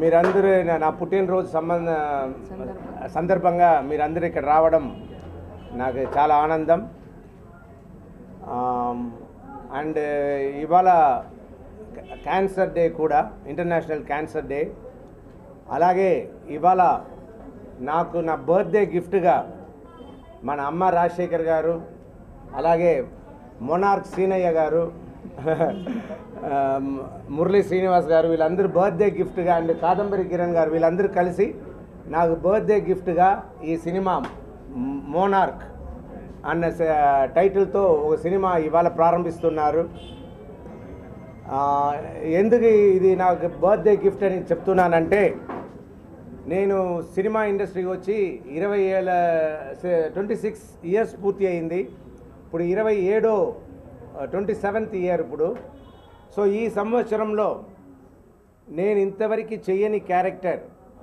మీరందరూ నా- నా పుట్టినరోజు సంబంధ సందర్భంగా మీరందరూ ఇక్కడ రావడం నాకు చాలా ఆనందం అండ్ ఇవాళ క్యాన్సర్ డే కూడా ఇంటర్నేషనల్ క్యాన్సర్ డే అలాగే ఇవాళ నాకు నా బర్త్డే గిఫ్ట్గా మన అమ్మ రాజశేఖర్ గారు అలాగే మొనార్క్ సీనయ్య గారు ఆ, మురళీ శ్రీనివాస్ గారు వీళ్ళందరూ బర్త్డే గిఫ్ట్గా అండ్ కాదంబరి కిరణ్ గారు వీళ్ళందరూ కలిసి నాకు బర్త్డే గిఫ్ట్గా ఈ సినిమా మోనార్క్ అన్న స- టైటిల్తో ఒక సినిమా ఇవాళ ప్రారంభిస్తున్నారు ఆ, ఎందుకు ఇది నాకు బర్త్డే గిఫ్ట్ అని చెప్తున్నానంటే నేను సినిమా ఇండస్ట్రీకి వచ్చి ఇరవై ఏళ్ళ ట్వంటీ సిక్స్ ఇయర్స్ పూర్తి అయింది ఇప్పుడు ఇరవై ఏడో ట్వంటీ సెవెంత్ ఇయర్ ఇప్పుడు సో ఈ సంవత్సరంలో నేను ఇంతవరకు చెయ్యని క్యారెక్టర్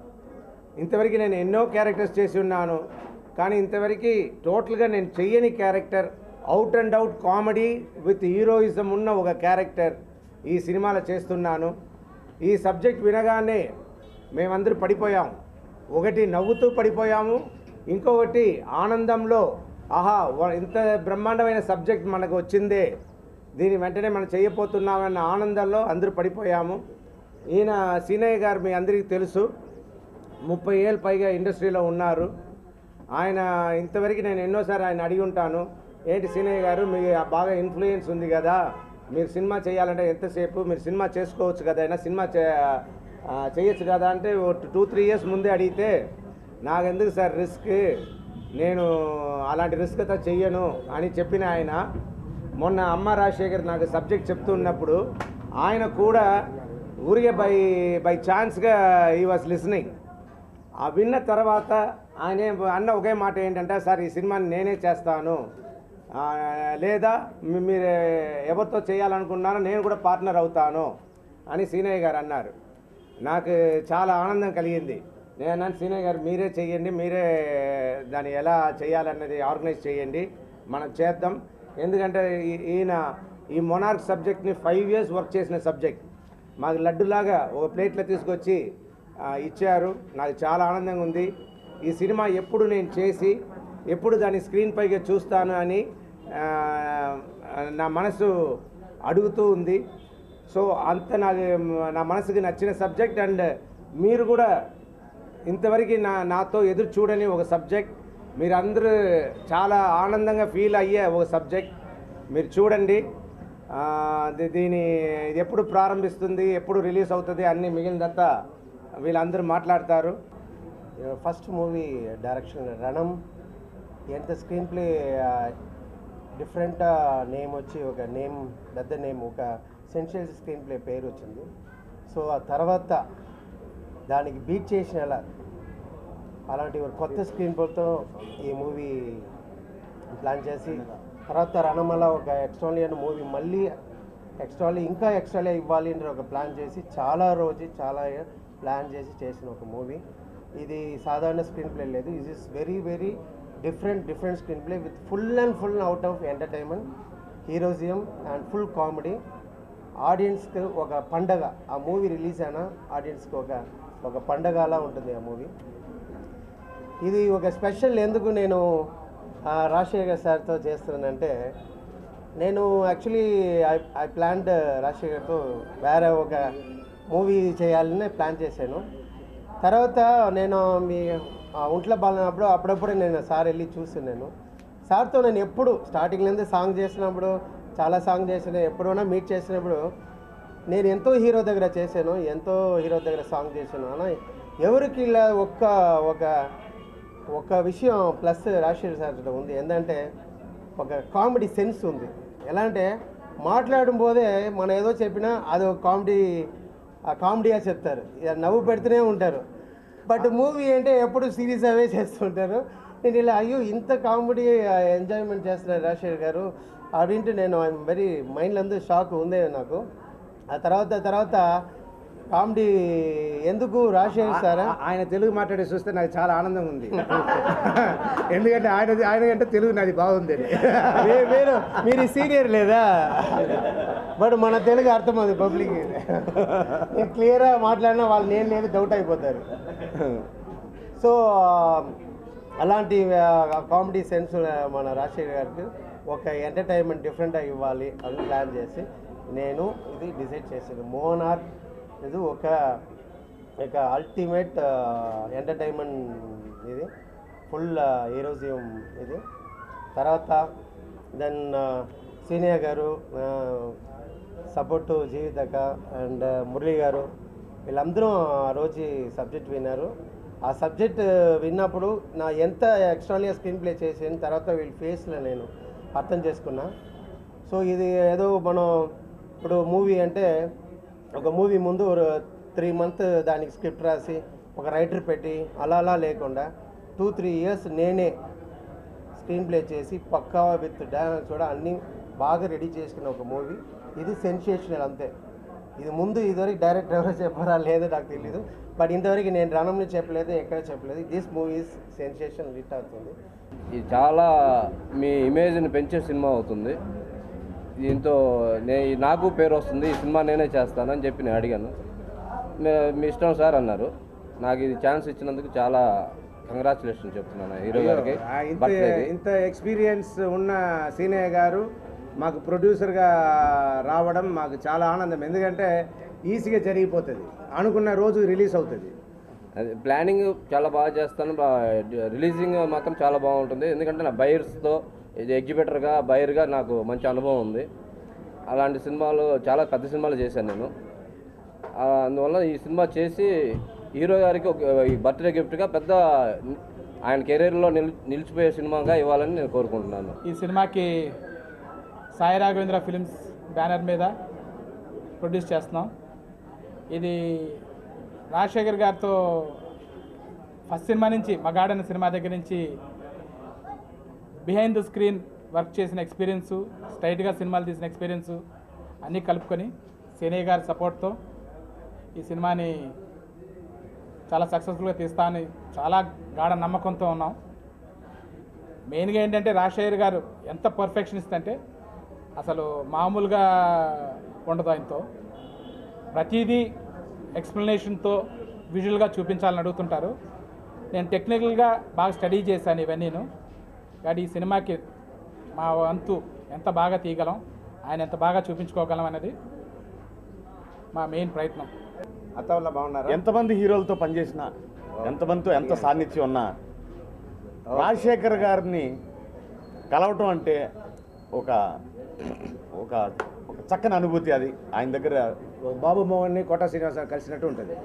ఇంతవరకు నేను ఎన్నో క్యారెక్టర్స్ చేసి ఉన్నాను కానీ ఇంతవరకు టోటల్గా నేను చెయ్యని character out and out comedy with heroism ఉన్న ఒక క్యారెక్టర్ ఈ సినిమాలో చేస్తున్నాను ఈ సబ్జెక్ట్ వినగానే మేమందరూ పడిపోయాం ఒకటి నవ్వుతూ పడిపోయాము ఇంకొకటి ఆనందంలో ఆహా వ- ఇంత బ్రహ్మాండమైన సబ్జెక్ట్ మనకు వచ్చిందే దీని వెంటనే మనం చేయబోతున్నామన్న ఆనందంలో అందరూ పడిపోయాము ఈయన సీనయ్య గారు మీ అందరికీ తెలుసు ముప్పై ఏళ్ళు పైగా ఇండస్ట్రీలో ఉన్నారు ఆయన ఇంతవరకు నేను ఎన్నోసారి ఆయన అడిగి ఉంటాను ఏంటి సీనయ్య గారు మీ బాగా ఇన్ఫ్లుయెన్స్ ఉంది కదా మీరు సినిమా చేయాలంటే ఎంతసేపు మీరు సినిమా చేసుకోవచ్చు కదా అయినా సినిమా చే ఆ, చేయొచ్చు కదా అంటే టూ త్రీ ఇయర్స్ ముందే అడిగితే నాకెందుకు సార్ రిస్క్ నేను అలాంటి రిస్క్ అయితే చెయ్యను అని చెప్పిన ఆయన మొన్న అమ్మ రాజశేఖర్ నాకు సబ్జెక్ట్ చెప్తున్నప్పుడు ఆయన కూడా ఊరికే బై బై ఛాన్స్గా ఈ వాస్ లిసనింగ్ ఆ విన్న తర్వాత ఆయన ఏం- అన్న ఒకే మాట ఏంటంటే సార్ ఈ సినిమాని నేనే చేస్తాను ఆ, లేదా మీ- మీరు ఎవరితో చేయాలనుకున్నారో నేను కూడా పార్ట్నర్ అవుతాను అని సీనయ్య గారు అన్నారు నాకు చాలా ఆనందం కలిగింది నేను అన్నాను సీనయ్య గారు మీరే చెయ్యండి మీరే దాన్ని ఎలా చేయాలన్నది ఆర్గనైజ్ చేయండి మనం చేద్దాం ఎందుకంటే ఈ- ఈయన ఈ మొనార్క్ సబ్జెక్ట్ని ఫైవ్ ఇయర్స్ వర్క్ చేసిన సబ్జెక్ట్ మాకు లడ్డులాగా ఒక ప్లేట్లో తీసుకొచ్చి ఆ, ఇచ్చారు నాకు చాలా ఆనందంగా ఉంది ఈ సినిమా ఎప్పుడు నేను చేసి ఎప్పుడు దాన్ని స్క్రీన్ పైగా చూస్తాను అని ఆ, నా మనసు అడుగుతూ ఉంది సో అంత నాకు నా మనసుకి నచ్చిన సబ్జెక్ట్ అండ్ మీరు కూడా ఇంతవరకు నా నాతో ఎదురు చూడని ఒక సబ్జెక్ట్ మీరందరూ చాలా ఆనందంగా ఫీల్ అయ్యే ఒక సబ్జెక్ట్ మీరు చూడండి ఆ, దీ- దీని ఇది ఎప్పుడు ప్రారంభిస్తుంది ఎప్పుడు రిలీజ్ అవుతుంది అన్ని మిగిలినంతా వీళ్ళందరూ మాట్లాడతారు ఫస్ట్ మూవీ డైరెక్షన్ రణం ఎంత స్క్రీన్ ప్లే డిఫరెంట్ నేమ్ వచ్చి ఒక నేమ్ పెద్ద నేమ్ ఒక సెన్షియల్ స్క్రీన్ ప్లే పేరు వచ్చింది సో ఆ తర్వాత దానికి బీట్ చేసిన ఎలా అలాంటి ఒక కొత్త స్క్రీన్ ప్లేతో ఈ మూవీ ప్లాన్ చేసి తర్వాత రణమల ఒక ఎక్స్ట్రాలియన్ మూవీ మళ్ళీ ఎక్స్ట్రాలి ఇంకా ఎక్స్ట్రాలే ఇవ్వాలి అని ఒక ప్లాన్ చేసి చాలా రోజు చాలా ప్లాన్ చేసి చేసిన ఒక మూవీ ఇది సాధారణ స్క్రీన్ ప్లే లేదు ఇది is very very different different screen play with full and full out of entertainment heroism and full comedy ఆడియన్స్కి ఒక పండగ ఆ మూవీ రిలీజ్ అయినా ఆడియన్స్కి ఒక ఒక పండగలా ఉంటుంది ఆ మూవీ ఇది ఒక స్పెషల్ ఎందుకు నేను ఆ, రాజశేఖర్ సార్తో చేస్తున్నానంటే నేను యాక్చువల్లీ ఐ ఐ ప్లాన్డ్ రాజశేఖర్తో వేరే ఒక మూవీ చేయాలని ప్లాన్ చేశాను తర్వాత నేను మీ ఆ, ఒంట్లో బాగున్నప్పుడు అప్పుడప్పుడు నేను సార్ వెళ్ళి చూస్తున్నాను సార్తో నేను ఎప్పుడు స్టార్టింగ్ నుంచి సాంగ్ చేసినప్పుడు చాలా సాంగ్ చేసిన ఎప్పుడైనా మీట్ చేసినప్పుడు నేను ఎంతో హీరో దగ్గర చేశాను ఎంతో హీరో దగ్గర సాంగ్ చేశాను అలా ఎవరికి ఇలా ఒక్క ఒక ఒక విషయం ప్లస్ రాజశేఖర్ సార్ ఉంది ఏంటంటే ఒక కామెడీ సెన్స్ ఉంది ఎలా అంటే మాట్లాడడం పోదే మనం ఏదో చెప్పినా అది ఒక కామెడీ ఆ కామెడీగా చెప్తారు ఇక నవ్వు పెడుతూనే ఉంటారు బట్ మూవీ అంటే ఎప్పుడు సీరియస్ అవే చేస్తుంటారు నేను ఇలా అయ్యో ఇంత కామెడీ ఎంజాయ్మెంట్ చేస్తున్నారు రాజశేఖర్ గారు అవింటూ నేను ఐఎమ్ వెరీ మైండ్లో అందరూ షాక్ ఉంది నాకు ఆ తర్వాత తర్వాత కామెడీ ఎందుకు రాజశేఖర్ సారా ఆ- ఆయన తెలుగు మాట్లాడే చూస్తే నాకు చాలా ఆనందంగా ఉంది ఎందుకంటే ఆయన ఆయన అంటే తెలుగు నాది బాగుంది మీ- మీరు మీరు సీనియర్ లేదా బట్ మన తెలుగు అర్థమవుతుంది పబ్లిక్ నేను క్లియర్గా మాట్లాడినా వాళ్ళు నేను నేను డౌట్ అయిపోతారు సో అలాంటి కామెడీ సెన్స్ మన రాజశేఖర్ గారికి ఒక ఎంటర్టైన్మెంట్ డిఫరెంట్గా ఇవ్వాలి అని ప్లాన్ చేసి నేను ఇది డిసైడ్ చేశాను మోనార్ ఇది ఒక ఒక అల్టిమేట్ ఎంటర్టైన్మెంట్ ఇది ఫుల్ హీరోజియం ఇది తర్వాత దెన్ సీనియర్ గారు సపోర్ట్ జీవితక అండ్ మురళి గారు వీళ్ళందరూ ఆ రోజు సబ్జెక్ట్ విన్నారు ఆ సబ్జెక్ట్ విన్నప్పుడు నా ఎంత ఎక్స్ట్రానియర్ స్క్రీన్ ప్లే చేసిన తర్వాత వీళ్ళ ఫేస్లో నేను అర్థం చేసుకున్నా సో ఇది ఏదో మనం ఇప్పుడు మూవీ అంటే ఒక మూవీ ముందు త్రీ మంత్ దానికి స్క్రిప్ట్ రాసి ఒక రైటర్ పెట్టి అలా అలా లేకుండా టూ త్రీ ఇయర్స్ నేనే స్క్రీన్ ప్లే చేసి పక్కా విత్ డ్యాన్స్ కూడా అన్నీ బాగా రెడీ చేసుకున్న ఒక మూవీ ఇది సెన్సేషనల్ అంతే ఇది ముందు ఇదివరకు డైరెక్ట్ ఎవరో చెప్పారా లేదో నాకు తెలియదు బట్ ఇంతవరకు నేను రణంని చెప్పలేదు ఎక్కడ చెప్పలేదు దిస్ మూవీ సెన్సేషన్ హిట్ అవుతుంది ఇది చాలా మీ ఇమేజ్ని పెంచే సినిమా అవుతుంది దీంతో నే నాకు పేరు వస్తుంది ఈ సినిమా నేనే చేస్తానని చెప్పి నేను అడిగాను మీ- మీ ఇష్టం సార్ అన్నారు నాకు ఇది ఛాన్స్ ఇచ్చినందుకు చాలా కంగ్రాచులేషన్ చెప్తున్నాను హీరో గారికి ఆ, ఇంత బర్త్డేకి ఇంత ఎక్స్పీరియన్స్ ఉన్న సీనయ్య గారు మాకు ప్రొడ్యూసర్గా రావడం మాకు చాలా ఆనందం ఎందుకంటే ఈజీగా జరిగిపోతుంది అనుకున్న రోజు రిలీజ్ అవుతుంది అది ప్లానింగ్ చాలా బాగా చేస్తాను బా- రిలీజింగ్ మాత్రం చాలా బాగుంటుంది ఎందుకంటే నా బయర్స్తో ఇది ఎగ్జిబిటర్గా బయర్గా నాకు మంచి అనుభవం ఉంది అలాంటి సినిమాలు చాలా పెద్ద సినిమాలు చేశాను నేను ఆ, అందువల్ల ఈ సినిమా చేసి హీరో గారికి ఒక ఈ బర్త్డే గిఫ్ట్గా పెద్ద ఆయన కెరీర్లో నిల్ నిలిచిపోయే సినిమాగా ఇవ్వాలని నేను కోరుకుంటున్నాను ఈ సినిమాకి సాయి రాఘవేంద్ర ఫిలిమ్స్ బ్యానర్ మీద ప్రొడ్యూస్ చేస్తున్నాం ఇది రాజశేఖర్ గారితో ఫస్ట్ సినిమా నుంచి మగాడన్న సినిమా దగ్గర నుంచి బిహైండ్ ద స్క్రీన్ వర్క్ చేసిన ఎక్స్పీరియన్సు స్ట్రైట్గా సినిమాలు తీసిన ఎక్స్పీరియన్సు అన్నీ కలుపుకొని సేనయ్య గారి సపోర్ట్తో ఈ సినిమాని చాలా సక్సెస్ఫుల్గా తీస్తామని చాలా గాఢ నమ్మకంతో ఉన్నాం మెయిన్గా ఏంటంటే రాజశేఖర్ గారు ఎంత పర్ఫెక్షనిస్ట్ అంటే అసలు మామూలుగా ఉండదు ఆయనతో ప్రతిదీ ఎక్స్ప్లెనేషన్తో విజువల్గా చూపించాలని అడుగుతుంటారు నేను టెక్నికల్గా బాగా స్టడీ చేశాను ఇవన్నీను కానీ ఈ సినిమాకి మా వంతు ఎంత బాగా తీయగలం ఆయన ఎంత బాగా చూపించుకోగలం అనేది మా మెయిన్ ప్రయత్నం అత్తవల్ల బాగున్నారా ఎంతమంది హీరోలతో పనిచేసినా ఎంతమందితో ఎంత సాన్నిధ్యం ఉన్నా రాజశేఖర్ గారిని కలవటం అంటే ఒక ఒక ఒక చక్కని అనుభూతి అది ఆయన దగ్గర బాబు మోహన్ని కోట శ్రీనివాసరావు కలిసినట్టు ఉంటుంది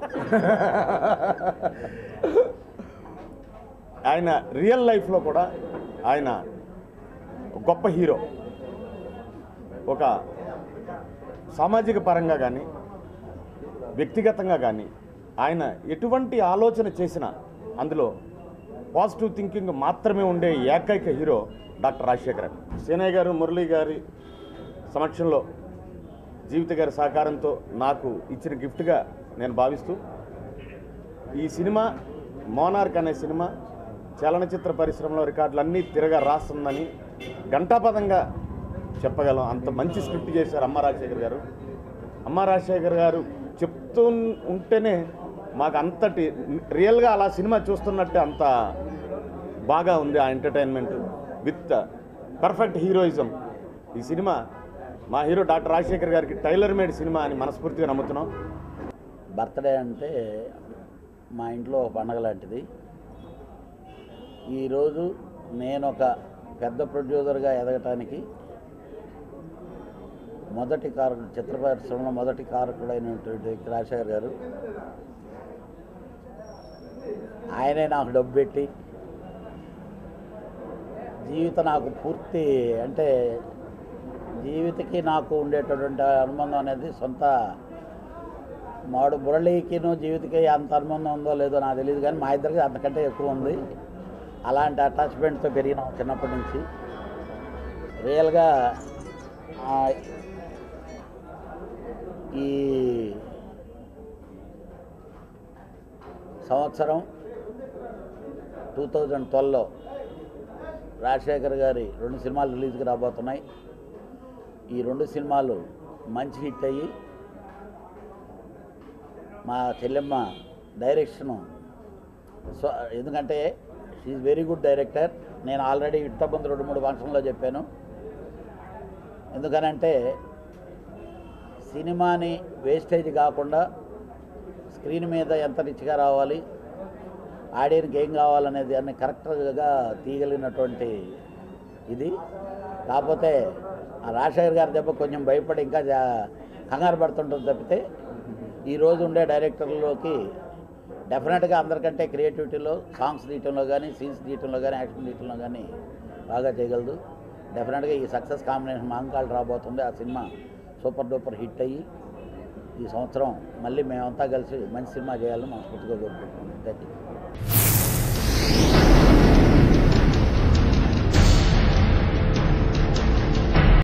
ఆయన రియల్ లైఫ్లో కూడా ఆయన ఒక గొప్ప హీరో ఒక సామాజిక పరంగా కానీ వ్యక్తిగతంగా కానీ ఆయన ఎటువంటి ఆలోచన చేసినా అందులో పాజిటివ్ థింకింగ్ మాత్రమే ఉండే ఏకైక హీరో డాక్టర్ రాజశేఖర్ సేనయ్య గారు మురళీ గారి సమక్షంలో జీవిత గారి సహకారంతో నాకు ఇచ్చిన గిఫ్ట్గా నేను భావిస్తూ ఈ సినిమా మోనార్క్ అనే సినిమా చలనచిత్ర పరిశ్రమలో రికార్డులన్నీ తిరగా రాస్తుందని ఘంటాపదంగా చెప్పగలం అంత మంచి స్క్రిప్ట్ చేశారు అమ్మ రాజశేఖర్ గారు అమ్మ రాజశేఖర్ గారు చెప్తూ ఉంటేనే మాకు అంతటి రియల్గా అలా సినిమా చూస్తున్నట్టే అంత బాగా ఉంది ఆ ఎంటర్టైన్మెంట్ విత్ పర్ఫెక్ట్ హీరోయిజం ఈ సినిమా మా హీరో డాక్టర్ రాజశేఖర్ గారికి టైలర్ మేడ్ సినిమా అని మనస్ఫూర్తిగా నమ్ముతున్నాం బర్త్డే అంటే మా ఇంట్లో ఒక పండగ లాంటిది ఈరోజు నేను ఒక పెద్ద ప్రొడ్యూసర్గా ఎదగటానికి మొదటి కారకుడు చిత్ర పరిశ్రమలో మొదటి కారకుడైనటువంటి వ్యక్తి రాజశేఖర్ గారు ఆయనే నాకు డబ్బు పెట్టి జీవిత నాకు పూర్తి అంటే జీవితకి నాకు ఉండేటటువంటి అనుబంధం అనేది సొంత మాడు మురళికిను జీవితకి అంత అనుబంధం ఉందో లేదో నాకు తెలియదు కానీ మా ఇద్దరికి అంతకంటే ఎక్కువ ఉంది అలాంటి అటాచ్మెంట్తో పెరిగినాం చిన్నప్పటి నుంచి రియల్గా ఆ, ఈ సంవత్సరం టూ థౌజండ్ ట్వెల్వ్లో రాజశేఖర్ గారి రెండు సినిమాలు రిలీజ్కి రాబోతున్నాయి ఈ రెండు సినిమాలు మంచి హిట్ అయ్యి మా చెల్లెమ్మ డైరెక్షను సో ఎందుకంటే షీఈ్ వెరీ గుడ్ డైరెక్టర్ నేను ఆల్రెడీ ఇంతకుముందు రెండు మూడు ఫంక్షన్లో చెప్పాను ఎందుకనంటే సినిమాని వేస్టేజ్ కాకుండా స్క్రీన్ మీద ఎంత రిచ్గా రావాలి ఆడియన్కి ఏం కావాలనేది అన్ని కరెక్ట్గా తీయగలిగినటువంటి ఇది కాకపోతే ఆ రాజశేఖర్ గారి దెబ్బ కొంచెం భయపడి ఇంకా జా- కంగారు పడుతుంటుంది తప్పితే ఈరోజు ఉండే డైరెక్టర్లోకి డెఫినెట్గా అందరికంటే క్రియేటివిటీలో సాంగ్స్ తీయటంలో కానీ సీన్స్ తీయటంలో కానీ యాక్షన్ తీయటంలో కానీ బాగా చేయగలదు డెఫినెట్గా ఈ సక్సెస్ కాంబినేషన్ మహంకాళ్ రాబోతుంది ఆ సినిమా సూపర్ డూపర్ హిట్ అయ్యి ఈ సంవత్సరం మళ్ళీ మేమంతా కలిసి మంచి సినిమా చేయాలని మనస్ఫూర్తిగా కోరుకుంటున్నాం థ్యాంక్ యూ